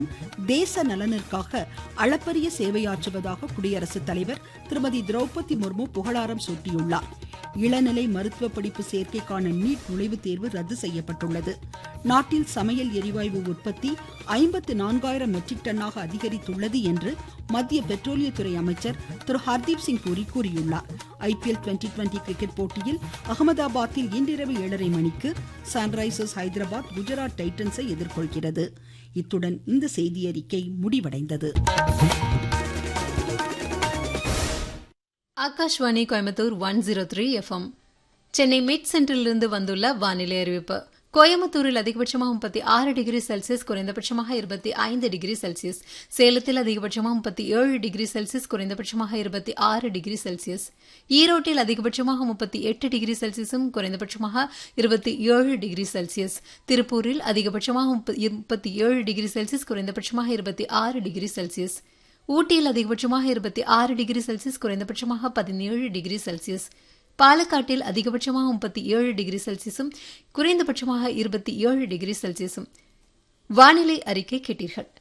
தேச நலனிற்காக அளப்பரிய சேவையாற்றுவதாக குடியரசுத் தலைவர் திருமதி திரௌபதி முர்மு புகழாரம் சூட்டியுள்ளார் இளநிலை மருத்துவ படிப்பு சேர்க்கைக்கான நீட் நுழைவுத் தேர்வு ரத்து செய்யப்பட்டுள்ளது நாட்டில் சமையல் எரிவாயு உற்பத்தி ஐம்பத்து நான்காயிரம் மெட்ரிக் டன்னாக அதிகரித்துள்ளது என்று மத்திய பெட்ரோலியத்துறை அமைச்சர் திரு ஹர்தீப் சிங் பூரி கூறியுள்ளார் ஐபிஎல் டுவெண்டி டுவெண்டி கிரிக்கெட் போட்டியில் அகமதாபாத்தில் இன்றிரவு ஏழரை மணிக்கு சன்ரைசர்ஸ் ஹைதராபாத் குஜராத் டைட்டன்ஸை எதிர்கொள்கிறது இத்துடன் இந்த செய்தியறிக்கை முடிவடைந்தது Akashvani Coimbatore one zero three FM Chennai mid சென்டரிலிருந்து வந்துள்ள வானிலை அறிவிப்பு கோயம்புத்தூரில் அதிகபட்சமாக முப்பத்தி ஆறு டிகிரி செல்சியஸ் குறைந்தபட்சமாக இருபத்தி ஐந்து டிகிரி செல்சியஸ் சேலத்தில் அதிகபட்சமாக முப்பத்தி ஏழு டிகிரி செல்சியஸ் குறைந்தபட்சமாக இருபத்தி ஆறு டிகிரி செல்சியஸ் ஈரோட்டில் அதிகபட்சமாக முப்பத்தி எட்டு டிகிரி செல்சியஸும் குறைந்தபட்சமாக இருபத்தி ஏழு டிகிரி செல்சியஸ் திருப்பூரில் அதிகபட்சமாக முப்பத்தி ஏழு டிகிரி செல்சியஸ் குறைந்தபட்சமாக இருபத்தி ஆறு டிகிரி செல்சியஸ் ஊட்டியில் அதிகபட்சமாக இருபத்தி ஆறு டிகிரி செல்சியஸ் குறைந்தபட்சமாக பதினேழு டிகிரி செல்சியஸ் பாலக்காட்டில் அதிகபட்சமாக முப்பத்தி ஏழு டிகிரி செல்சியஸும் குறைந்தபட்சமாக இருபத்தி ஏழு டிகிரி செல்சியஸும் வானிலை அறிக்கை கேட்டீர்கள்